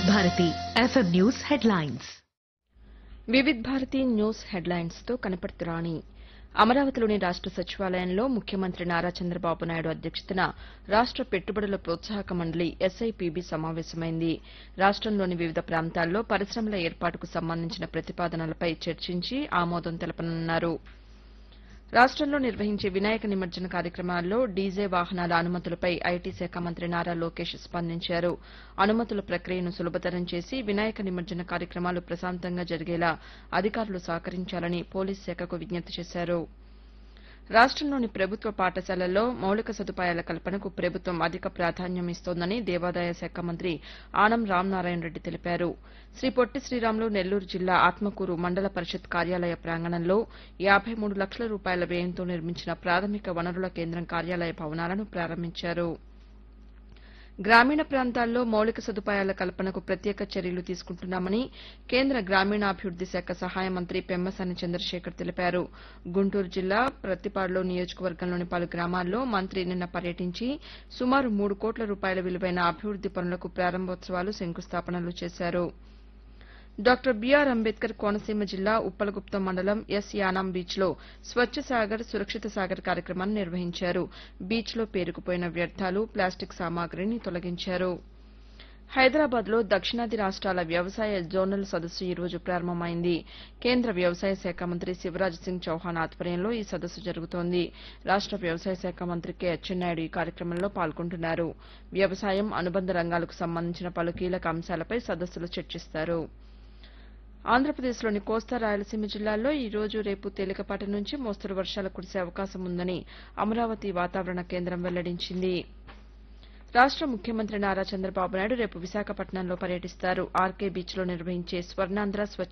Bharati FM news headlines Vividh Bharati news headlines తో కనపర్తి రాణి అమరావతిలోని రాష్ట సచివాలయంలో ముఖ్యమంత్రి నారా చంద్రబాబు నాయుడు అధ్యక్షతన రాష్ట పెట్టుబడుల ప్రోత్సాహక మండలి ఎస్ఐపిబి సమావేశమైంది రాష్టంలోని వివిధ ప్రాంతాల్లో పరిశ్రమల ఏర్పాటుకు సంబంధించిన ప్రతిపాదనలపై చర్చించి ఆమోదం తెలపనున్నారు రాష్టంలో నిర్వహించే వినాయక నిమజ్జన కార్యక్రమాల్లో డీజే వాహనాల అనుమతులపై ఐటీ శాఖ మంత్రి నారా లోకేష్ స్పందించారు అనుమతుల ప్రక్రియను సులభతరం చేసి వినాయక నిమజ్జన కార్యక్రమాలు ప్రశాంతంగా జరిగేలా అధికారులు సహకరించాలని పోలీస్ శాఖకు విజ్ఞప్తి చేశారు రాష్టంలోని ప్రభుత్వ పాఠశాలల్లో మౌలిక సదుపాయాల కల్పనకు ప్రభుత్వం అధిక ప్రాధాన్యం ఇస్తోందని దేవాదాయ శాఖ మంత్రి ఆనం రామనారాయణ రెడ్డి తెలిపారు శ్రీ పొట్టి శ్రీరాములు నెల్లూరు జిల్లా ఆత్మకూరు మండల పరిషత్ కార్యాలయ ప్రాంగణంలో యాబై మూడు లక్షల రూపాయల వ్యయంతో నిర్మించిన ప్రాథమిక వనరుల కేంద్రం కార్యాలయ భవనాలను ప్రారంభించారు గ్రామీణ ప్రాంతాల్లో మౌలిక సదుపాయాల కల్పనకు ప్రత్యేక చర్యలు తీసుకుంటున్నామని కేంద్ర గ్రామీణాభివృద్ది శాఖ సహాయ మంత్రి పెమ్మసాని చంద్రశేఖర్ తెలిపారు గుంటూరు జిల్లా ప్రత్తిపాడులో నియోజకవర్గంలోని పలు గ్రామాల్లో మంత్రి నిన్న పర్యటించి సుమారు మూడు కోట్ల రూపాయల విలువైన అభివృద్ది పనులకు ప్రారంభోత్సవాలు శంకుస్థాపనలు చేశారు డాక్టర్ బీఆర్ అంబేద్కర్ కోనసీమ జిల్లా ఉప్పలగుప్తం మండలం ఎస్ యానాం బీచ్లో స్వచ్ఛ సాగర్ సురక్షిత సాగర్ కార్యక్రమాన్ని నిర్వహించారు బీచ్లో పేరుకుపోయిన వ్యర్థాలు ప్లాస్టిక్ సామాగ్రిని తొలగించారు హైదరాబాద్లో దక్షిణాది రాష్ట్రాల వ్యవసాయ జోనల్ సదస్సు ఈ రోజు ప్రారంభమైంది కేంద్ర వ్యవసాయ శాఖ మంత్రి శివరాజ్ సింగ్ చౌహాన్ ఆధ్వర్యంలో ఈ సదస్సు జరుగుతోంది రాష్ట వ్యవసాయ శాఖ మంత్రి కె అచ్చెన్నాయుడు ఈ కార్యక్రమంలో పాల్గొంటున్నారు వ్యవసాయం అనుబంధ రంగాలకు సంబంధించిన పలు కీలక అంశాలపై సదస్సులో చర్చిస్తారు ఆంధ్రప్రదేశ్లోని కోస్తా రాయలసీమ జిల్లాల్లో ఈ రోజు రేపు తేలికపాటి నుంచి మోస్తరు వర్షాలు కురిసే అవకాశం ఉందని అమరావతి వాతావరణ కేంద్రం వెల్లడించింది రాష్ట ముఖ్యమంత్రి నారా చంద్రబాబు నాయుడు రేపు విశాఖపట్నంలో పర్యటిస్తారు ఆర్కే బీచ్లో నిర్వహించే స్వర్ణాంధ్ర స్వచ్ఛ